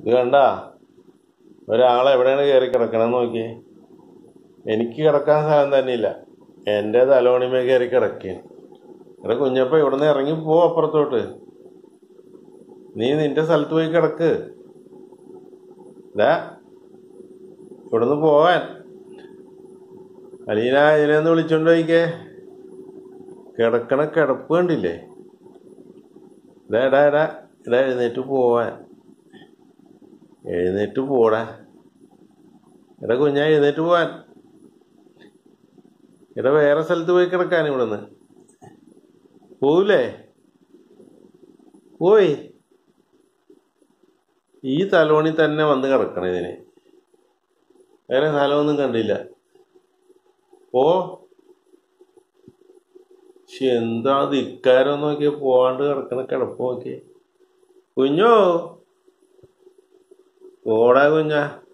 ഇത് കണ്ട ഒരാളെ എവിടെയാണ് കയറി കിടക്കണം നോക്കി എനിക്ക് കിടക്കാൻ സ്ഥലം തന്നെ ഇല്ല എൻ്റെ തലോണിമേ കയറി കിടക്കുകയാണ് എടാ കുഞ്ഞപ്പ ഇവിടുന്ന് ഇറങ്ങി പോ അപ്പുറത്തോട്ട് നീ നിന്റെ സ്ഥലത്ത് പോയി കിടക്ക് ഇതാ ഇവിടുന്ന് പോവാൻ അലീന ഇതിനെ ഒന്ന് വിളിച്ചോണ്ട് പോയിക്കേ കിടക്കണ കിടപ്പ് കണ്ടില്ലേ ഇടാ ഇടാ ഇടാ ഇടാ എഴുന്നേറ്റ് പോവാൻ എഴുന്നേറ്റ് പോടാ എടാ കുഞ്ഞാ എഴുന്നേറ്റ് പോവാൻ എടാ വേറെ സ്ഥലത്ത് പോയി കിടക്കാൻ ഇവിടുന്ന് പോവില്ലേ പോയി ഈ തലോണി തന്നെ വന്ന് കിടക്കണം ഇതിന് വേറെ സ്ഥലമൊന്നും കണ്ടില്ല പോ ശ്ശെ, എന്താ ധിക്കാരം നോക്കിയ പോവാണ്ട് കിടക്കണ കിടപ്പ് നോക്കി കുഞ്ഞോ പോടാ കുഞ്ഞാ